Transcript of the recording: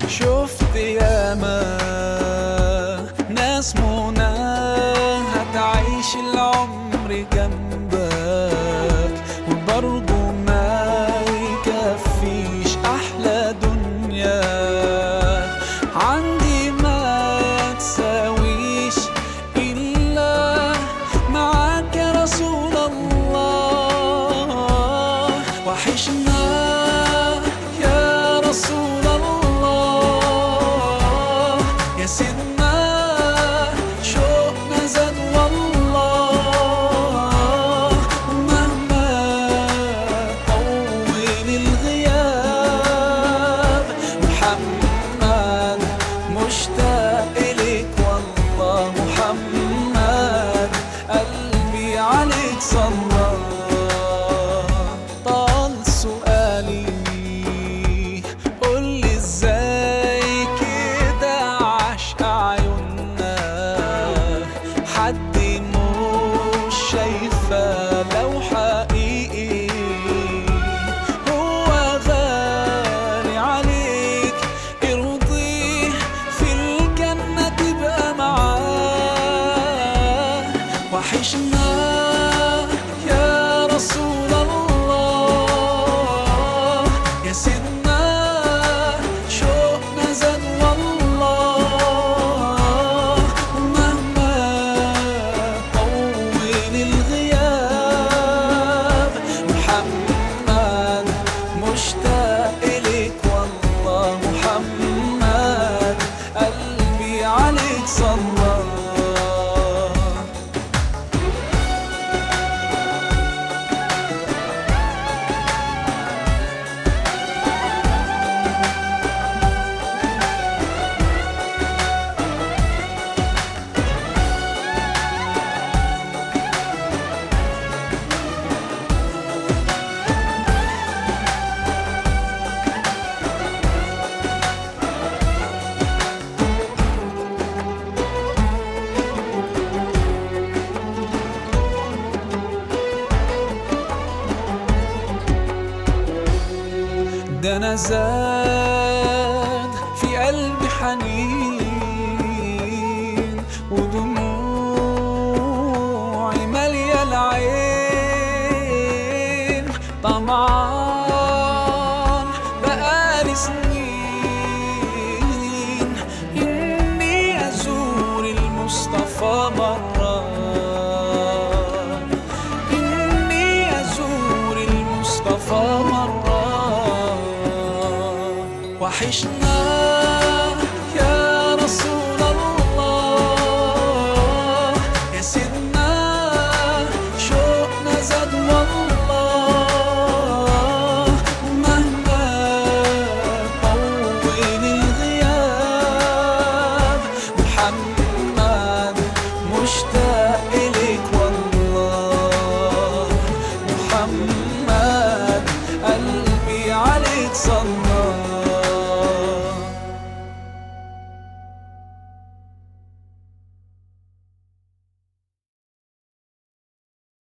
شفت ياما ناس منى هتعيش العمر جنبك وبرضه ما يكفيش أحلى دنيا عندي ما تساويش إلا معاك يا رسول الله وحشنا يا رسول الله يا سيدنا شوقنا زاد والله مهما طول الغياب محمد مشتاق إليك والله محمد قلبي عليك صلى طال سؤالي قولي ازاي كده عشق عيوننا حد مش شايفة لو حقيقي هو غالي عليك ارضيه في الجنة تبقى معاه وحشنا يا رسول الله يا سيدنا شوقنا زاد والله مهما طول الغياب محمد مشتاق إليك والله محمد قلبي عليك صلى ده انا زاد في قلبي حنين ودموعي مالية العين طمعان بقالي سنين إني أزور المصطفى مرة إني أزور المصطفى مرة وحشنا يا رسول الله يا سيدنا شوقنا زاد والله مهما طول الغياب محمد مشتاق